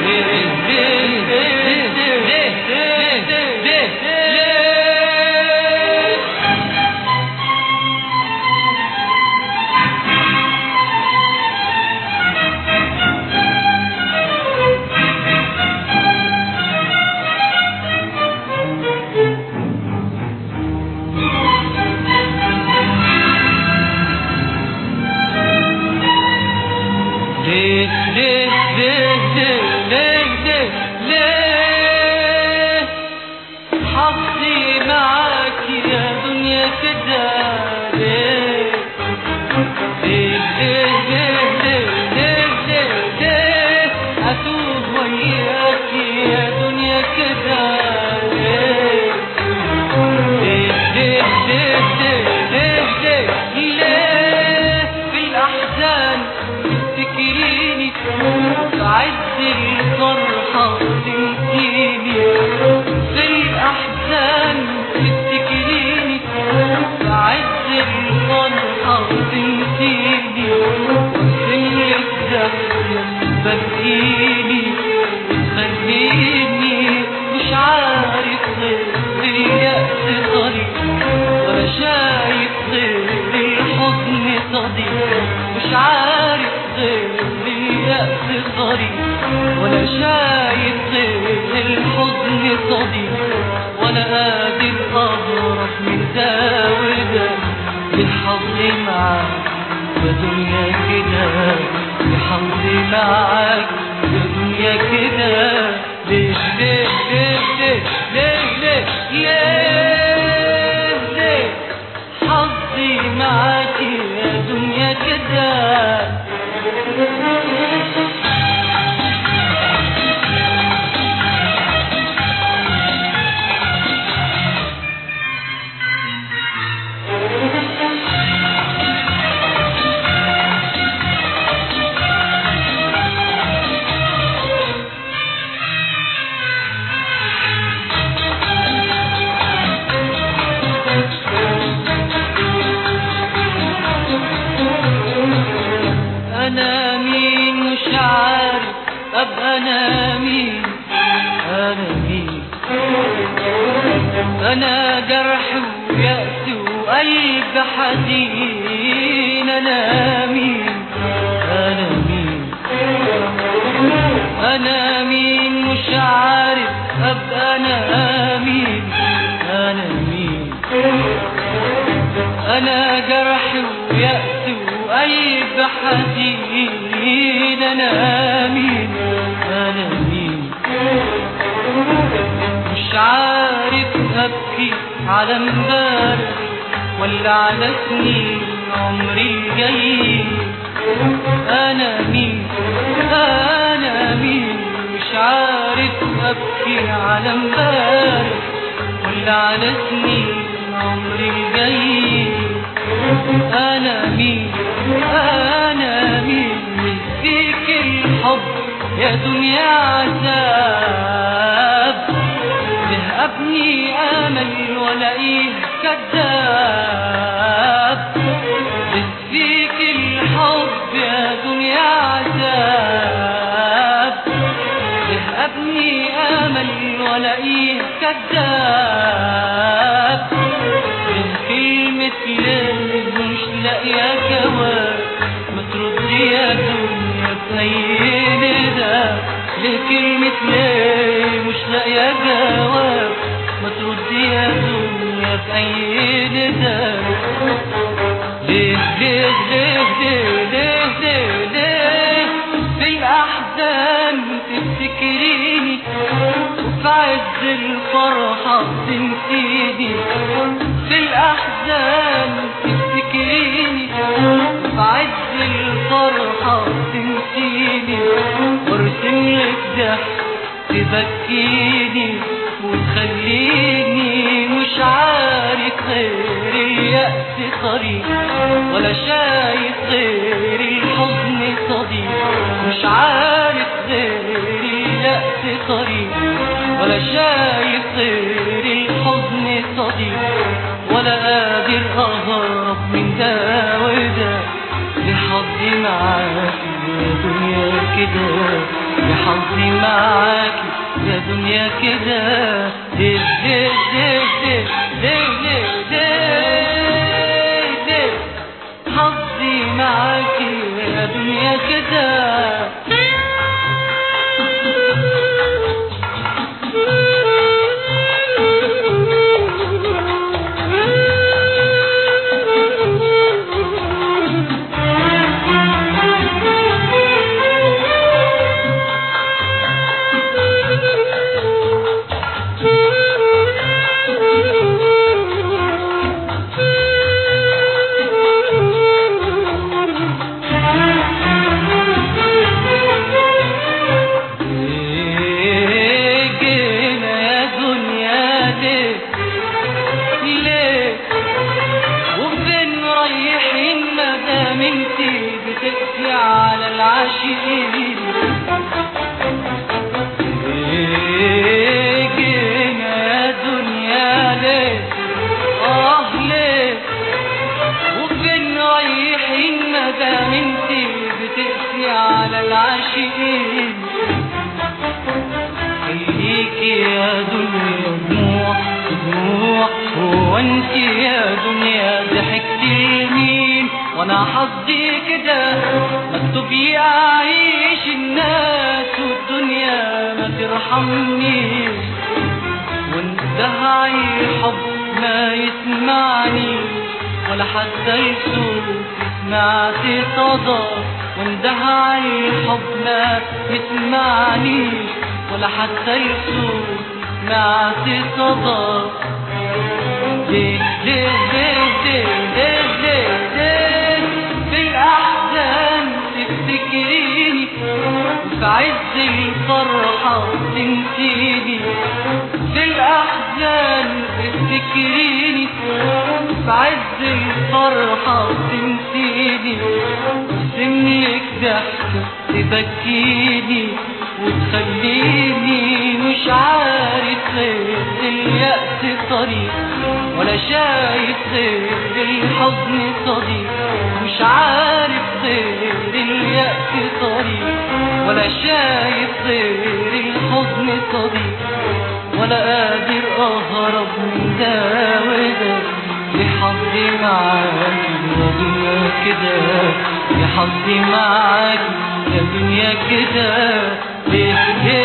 كده يا حظي معاكي يا دنيا كده ليه ليه ليه ليه ليه ليه ليه ليه حظي معاكي يا دنيا كده ليه جينا يا دنيا ليه ليه وفين رايحين مدام انتي بتقسي على العاشقين ليه جينا يا دنيا ليه اه ليه وفين رايحين مدام انتي بتقسي على العاشقين خليكي يا دنيا دموع دموع هو انت يا دنيا ضحكتي لمين وانا حظي كده مكتوب يعيش الناس والدنيا ما ترحمنيش واندهعي حب ما يسمعني ولا حتى يسوق سمعت صدى واندهعي حب ما يسمعنيش ولا حتى يسوق سمعت صدى ليه ليه ليه ليه ليه ليه ليه بالأحزان تفتكريني وفي عز الفرحة تنسيني في الأحزان تفتكريني في عز الفرحة تنسيني وسملك ضحكة تبكيني وتخليني مش عارف غير اليأس طريق ولا شايف غير الحزن صديق مش عارف غير اليأس طريق ولا شايف غير الحزن صديق ولا قادر اهرب من ده وده لحظي معاكي يا دنيا كده يا حظي معاكي يا دنيا كده ليه ليه